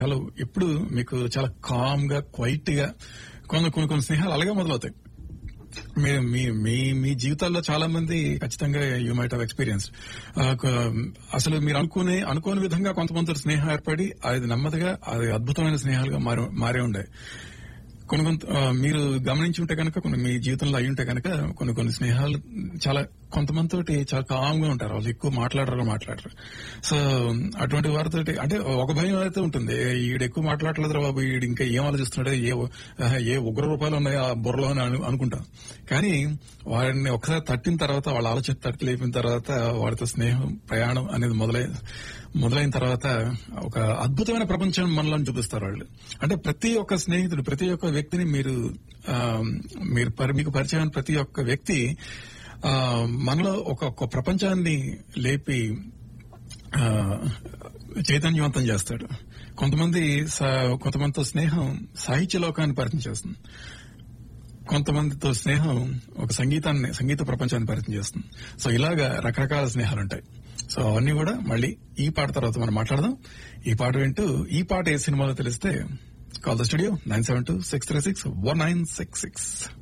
hello ఎప్పుడు మీకు చాలా కామ్ గా క్వైట్ గా కొన్ని కొన్ని కొన్ని స్నేహాలు అలాగే మొదలవుతాయి మీ మీ మీ మీ జీవితాల్లో చాలా మంది ఖచ్చితంగా యూ మైట్ హావ్ ఎక్స్పీరియన్స్ అసలు మీరు అనుకునే అనుకోని విధంగా కొంతమంది స్నేహం ఏర్పడి అది నెమ్మదిగా అది అద్భుతమైన స్నేహాలుగా మారి మారే ఉండే కొన్ని కొంత ఆ, మీరు గమనించి ఉంటే కనుక కొన్ని మీ జీవితంలో అయి ఉంటే కనుక కొన్ని కొన్ని స్నేహాలు చాలా కొంతమందితోటి చాలా కామ్ గా ఉంటారు వాళ్ళు ఎక్కువ మాట్లాడరు మాట్లాడరు సో అటువంటి వారితో అంటే ఒక భయం అయితే ఉంటుంది ఈడు ఎక్కువ మాట్లాడలేదు బాబు ఈడు ఇంకా ఏం ఆలోచిస్తున్నాడు ఏ ఆహా, ఏ ఉగ్ర రూపాయలు ఉన్నాయి ఆ బుర్రలో అని అను- అనుకుంటాం కానీ వారిని ఒకసారి తట్టిన తర్వాత వాళ్ళ ఆలోచన తట్టి లేపిన తర్వాత వారితో స్నేహం ప్రయాణం అనేది మొదలై మొదలైన తర్వాత ఒక అద్భుతమైన ప్రపంచం మనలో చూపిస్తారు వాళ్ళు అంటే ప్రతి ఒక్క స్నేహితుడు ప్రతి ఒక్క వ్యక్తిని మీరు ఆ, మీరు పరి- మీకు పరిచయం ప్రతి ఒక్క వ్యక్తి ఆ, మనలో ఒక ఒక ప్రపంచాన్ని లేపి ఆ, చైతన్యవంతం చేస్తాడు కొంతమంది సా- కొంతమందితో స్నేహం సాహిత్య లోకాన్ని పరిచయం చేస్తుంది కొంతమందితో స్నేహం ఒక సంగీతాన్ని సంగీత ప్రపంచాన్ని పరిచయం చేస్తుంది సో ఇలాగా రకరకాల స్నేహాలు ఉంటాయి సో అవన్నీ కూడా మళ్ళీ ఈ పాట తర్వాత మనం మాట్లాడదాం ఈ పాట వింటూ ఈ పాట ఏ సినిమాలో తెలిస్తే call the studio nine seven two six three six one nine six six